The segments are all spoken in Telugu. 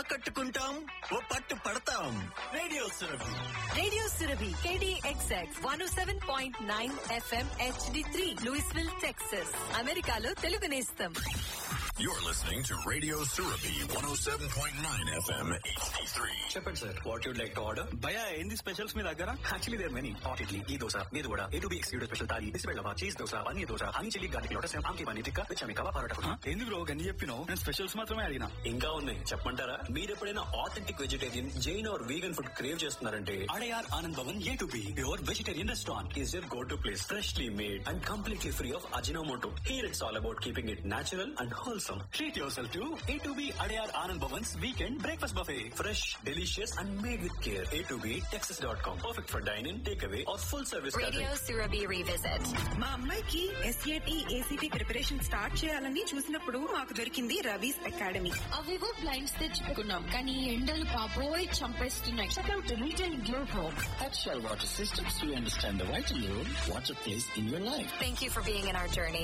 కట్టుకుంటాం ఓ పట్టు పడతాం radio Surabhi Radio Surabhi, KDXX 107.9 FM HD3, Louisville, Texas. అమెరికాలో తెలుగు నేస్తం You're listening to Radio Surabhi 107.9 FM HD3. చెప్పండి sir what you'd like to order భయ ఏంది స్పెషల్స్ మీ దగ్గర actually there many hot idli ఈ దోశ మీరు కూడా A two B excluded special thali బిస్బెల్లవా cheese dosa paneer dosa honey chilli garlic lotus ఆమ్కి పన్నీర్ టిక్కా విచమి కబాబ్ పరోటా ఏంది బ్రో గన్ని చెప్పినావు నేను స్పెషల్స్ మాత్రమే అడిగినా ఇంకా ఉన్నాయి చెప్పమంటారా మీరు ఎప్పుడైనా authentic vegetarian Jain or vegan food crave చేస్తున్నారంటే Adyar Anand Bhavan A two B your vegetarian restaurant is your go to place freshly made and completely free of Ajinomoto here it's all about keeping it natural and wholesome treat yourself to A two B Adyar Anand Bhavan's weekend breakfast buffet fresh delicious and made with care A two B Texas dot com perfect for dyne in take away or full service Radio Surabhi Revisit. మా అమ్మాయికి ఎస్ఏటి ఏసీటీ ప్రిపరేషన్ స్టార్ట్ చేయాలని చూసినప్పుడు మాకు దొరికింది రవీస్ అకాడమీ అవేవో బ్లైండ్స్ తెచ్చుకున్నాం కానీ ఎండలు బాబోయ్ చంపేస్తున్నాయి check out retail glow home At Shellwater Systems, we understand the vital role water plays in your life. Thank you for being in our journey.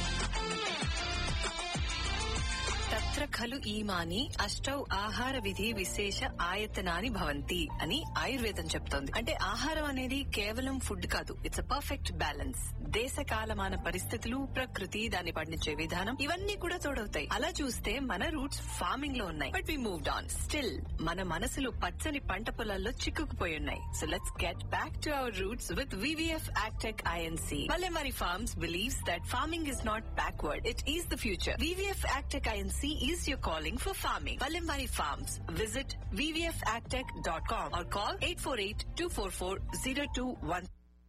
తత్ర ఖలు ఈమాని అష్టౌ ఆహార విధి విశేష ఆయతనాని భవంతి అని ఆయుర్వేదం చెప్తోంది అంటే ఆహారం అనేది కేవలం ఫుడ్ కాదు ఇట్స్ అ పర్ఫెక్ట్ బ్యాలెన్స్ దేశ కాలమాన పరిస్థితులు ప్రకృతి దాన్ని పండించే విధానం ఇవన్నీ కూడా తోడవుతాయి అలా చూస్తే మన రూట్స్ ఫార్మింగ్ లో ఉన్నాయి but we moved on still మన మనసులు పచ్చని పంట పొలాల్లో చిక్కుకుపోయి ఉన్నాయి so let's get back to our roots with VVF agtech INC Palamari Farms believes that farming is not backward, it is the future. VVF Agtech INC is your calling for farming. Palamari Farms. Visit vvfagtech.com or call 848-244-0213.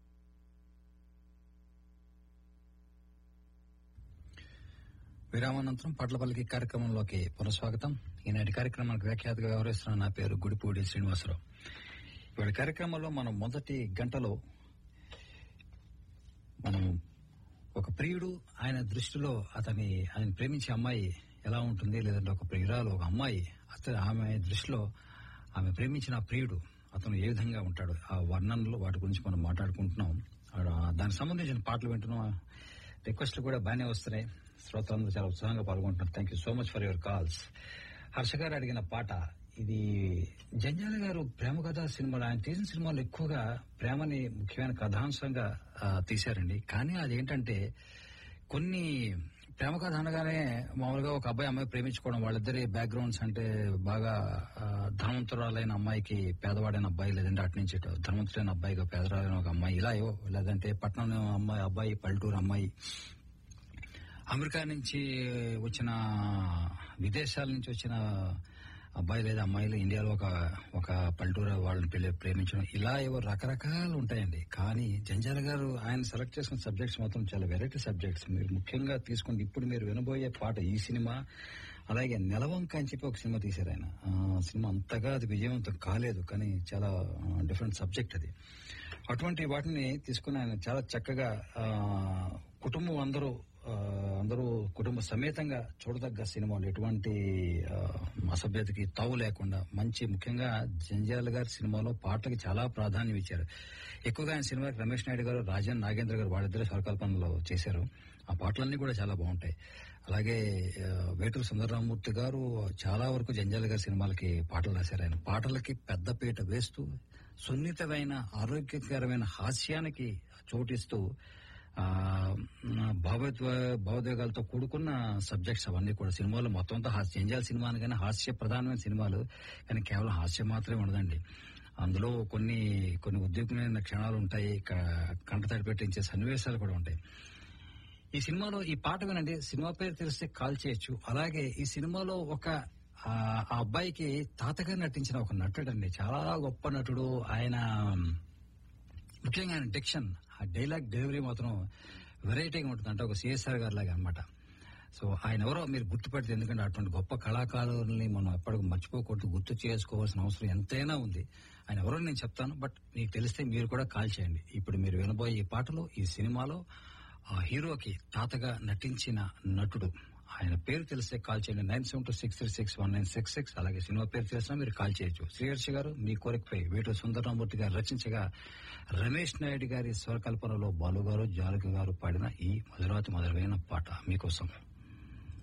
విరామానంతరం పట్లపల్లికి కార్యక్రమంలోకి పునఃస్వాగతం ఈనాటి కార్యక్రమానికి వ్యాఖ్యాతగా వ్యవహరిస్తున్న నా పేరు గుడిపూడి శ్రీనివాసరావు ఇవాళ కార్యక్రమంలో మనం మొదటి గంటలో మనం ఒక ప్రియుడు ఆయన దృష్టిలో అతని ఆయన ప్రేమించే అమ్మాయి ఎలా ఉంటుంది లేదంటే ఒక ప్రియురాలు ఒక అమ్మాయి అతను ఆమె దృష్టిలో ఆమె ప్రేమించిన ఆ ప్రియుడు అతను ఏ విధంగా ఉంటాడు ఆ వర్ణనలు వాటి గురించి మనం మాట్లాడుకుంటున్నాం ఆ, దానికి సంబంధించిన పాటలు వింటున్నాం రిక్వెస్ట్లు కూడా బాగానే వస్తున్నాయి శ్రోతలందరూ చాలా ఉత్సాహంగా పాల్గొంటున్నారు thank you so much for your calls Harsha garu అడిగిన పాట ఇది జంజాల గారు ప్రేమ కథ సినిమాలు ఆయన తీసిన సినిమాలు ఎక్కువగా ప్రేమని ముఖ్యమైన కథాంశంగా ఆ, తీశారండి కానీ అదేంటంటే కొన్ని ప్రేమ కథ అనగానే మామూలుగా ఒక అబ్బాయి అమ్మాయి ప్రేమించుకోవడం వాళ్ళిద్దరి బ్యాక్గ్రౌండ్స్ అంటే బాగా ఆ, ధనవంతురాలైన అమ్మాయికి పేదవాడైన అబ్బాయి లేదంటే అటు నుంచి ఇటు ధనవంతుడైన అబ్బాయిగా పేదరాలైన ఒక అమ్మాయి ఇలా ఏవో లేదంటే పట్నం అమ్మాయి అబ్బాయి పల్లెటూరు అమ్మాయి అమెరికా నుంచి వచ్చిన విదేశాల నుంచి వచ్చిన అబ్బాయి లేదా అమ్మాయిలు ఇండియాలో ఒక ఒక పల్లెటూరు వాళ్ళని పెళ్లి ప్రేమించడం ఇలా ఏవో రకరకాలు ఉంటాయండి కానీ జంజాల గారు ఆయన సెలెక్ట్ చేసిన సబ్జెక్ట్స్ మాత్రం చాలా వెరైటీ సబ్జెక్ట్స్ మీరు ముఖ్యంగా తీసుకుంటే ఇప్పుడు మీరు వినబోయే పాట ఈ సినిమా అలాగే నెలవంక అని చెప్పి ఒక సినిమా తీశారు ఆయన ఆ సినిమా అంతగా అది విజయవంతం కాలేదు కానీ చాలా డిఫరెంట్ సబ్జెక్ట్ అది అటువంటి వాటిని తీసుకుని ఆయన చాలా చక్కగా ఆ, కుటుంబం అందరూ ఆ, అందరూ కుటుంబ సమేతంగా చూడదగ్గ సినిమాలు ఎటువంటి ఆ, అసభ్యతకి తావు లేకుండా మంచి ముఖ్యంగా జంజాల గారి సినిమాలో పాటలకి చాలా ప్రాధాన్యం ఇచ్చారు ఎక్కువగా ఆయన సినిమాకి రమేష్ నాయుడు గారు రాజన్ నాగేంద్ర గారు వాళ్ళిద్దరు స్వరకల్పనలో చేశారు ఆ పాటలన్నీ కూడా చాలా బాగుంటాయి అలాగే ఆ, వేటూరు సుందరరామూర్తి గారు చాలా వరకు జంజాల గారి సినిమాలకి పాటలు రాశారు ఆయన పాటలకి పెద్దపీట వేస్తూ సున్నితమైన ఆరోగ్యకరమైన హాస్యానికి చోటిస్తూ ఆ భావోద్వ భావోద్వేగాలతో కూడుకున్న సబ్జెక్ట్స్ అవన్నీ కూడా సినిమాలు మొత్తం అంతా హాస్య జంజాల సినిమా అనగానే హాస్య ప్రధానమైన సినిమాలు కానీ కేవలం హాస్యం మాత్రమే ఉండదండి అందులో కొన్ని కొన్ని ఉద్యోగమైన క్షణాలు ఉంటాయి క- కంటతడి పెట్టించే సన్నివేశాలు కూడా ఉంటాయి ఈ సినిమాలో ఈ పాట వినండి సినిమా పేరు తెలిస్తే కాల్ చేయొచ్చు అలాగే ఈ సినిమాలో ఒక ఆ ఆ అబ్బాయికి తాతగా నటించిన ఒక నటుడు అండి చాలా గొప్ప నటుడు ఆయన ముఖ్యంగా ఆయన డిక్షన్ ఆ డైలాగ్ డెలివరీ మాత్రం వెరైటీగా ఉంటుంది అంటే ఒక సిఎస్ఆర్ గారి లాగా అనమాట సో ఆయన ఎవరో మీరు గుర్తుపెడితే ఎందుకంటే అటువంటి గొప్ప కళాకారుల్ని మనం ఎప్పటికీ మర్చిపోకూడదు గుర్తు చేసుకోవాల్సిన అవసరం ఎంతైనా ఉంది ఆయన ఎవరో నేను చెప్తాను బట్ మీకు తెలిస్తే మీరు కూడా కాల్ చేయండి ఇప్పుడు మీరు వినబోయే ఈ పాటలో ఈ సినిమాలో ఆ హీరోకి తాతగా నటించిన నటుడు ఆయన పేరు తెలిస్తే కాల్ చేయండి nine seven two six three six one nine six six అలాగే సినిమా పేరు తెలిసినా మీరు కాల్ చేయొచ్చు శ్రీహర్షి గారు మీ కోరికపై వేటు సుందరరామూర్తి గారు రచించగా రమేష్ నాయుడు గారి స్వరకల్పనలో బాలు గారు జానకి గారు పాడిన ఈ మధురాతి మధురమైన పాట మీకోసం